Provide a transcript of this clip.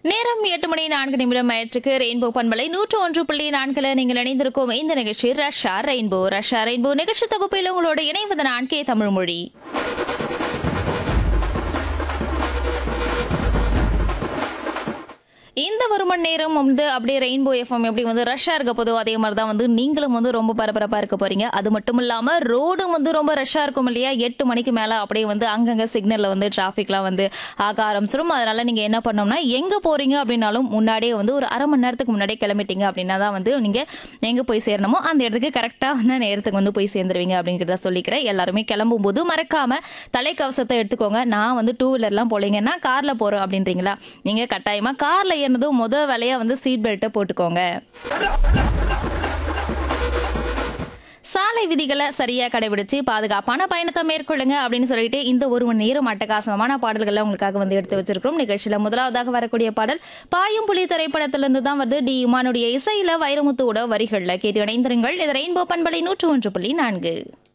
நேரம் எட்டு மணி நான்கு நிமிடம் ஆயிற்றுக்கு ரெயின்போ பண்பலை நூற்று ஒன்று புள்ளி நான்குல நீங்கள் இணைந்திருக்கும் இந்த நிகழ்ச்சி ரஷ்யா ரெயின்போ ரஷ்யா ரெயின்போ நிகழ்ச்சி தொகுப்பில் உங்களோட இணைவது நான் கே தமிழ்மொழி இந்த ஒரு மணி நேரம் வந்து அப்படியே ரெயின்போ எஃப்எம் எப்படி வந்து ரஷ்ஷாக இருக்க போதோ அதே மாதிரி தான் வந்து நீங்களும் வந்து ரொம்ப பரபரப்பாக இருக்க போறீங்க அது மட்டும் இல்லாமல் ரோடும் வந்து ரொம்ப ரஷ்ஷாக இருக்கும் இல்லையா எட்டு மணிக்கு மேலே அப்படியே வந்து அங்கங்கே சிக்னலில் வந்து டிராஃபிக்லாம் வந்து ஆக ஆரம்பிச்சிடும் அதனால நீங்கள் என்ன பண்ணோம்னா எங்கே போறீங்க அப்படின்னாலும் முன்னாடியே வந்து ஒரு அரை மணி நேரத்துக்கு முன்னாடியே கிளம்பிட்டீங்க அப்படின்னா தான் வந்து நீங்கள் எங்கே போய் சேரணுமோ அந்த இடத்துக்கு கரெக்டாக வந்து நேரத்துக்கு வந்து போய் சேர்ந்துருவீங்க அப்படிங்கிறத சொல்லிக்கிறேன் எல்லாருமே கிளம்பும் போது மறக்காம தலைக்கவசத்தை எடுத்துக்கோங்க நான் வந்து டூ வீலர்லாம் போலீங்கன்னா காரில் போகிறோம் அப்படின்றீங்களா நீங்கள் கட்டாயமாக காரில் ஏறினதும் முத வேலையாக வந்து சீட் பெல்ட்டை போட்டுக்கோங்க சாலை விதிகளை சரியா கடைபிடிச்சு பாதுகாப்பான பயணத்தை மேற்கொள்ளுங்க அப்படின்னு சொல்லிட்டு இந்த ஒரு மணி நேரம் அட்டகாசமான பாடல்களை உங்களுக்காக வந்து எடுத்து வச்சிருக்கிறோம் நிகழ்ச்சியில முதலாவதாக வரக்கூடிய பாடல் பாயும் புலி திரைப்படத்திலிருந்து தான் வருது டி உமானுடைய இசையில வைரமுத்துவோட வரிகள்ல கேட்டு இணைந்திருங்கள் இது ரெயின்போ பண்பலை நூற்று ஒன்று புள்ளி நான்கு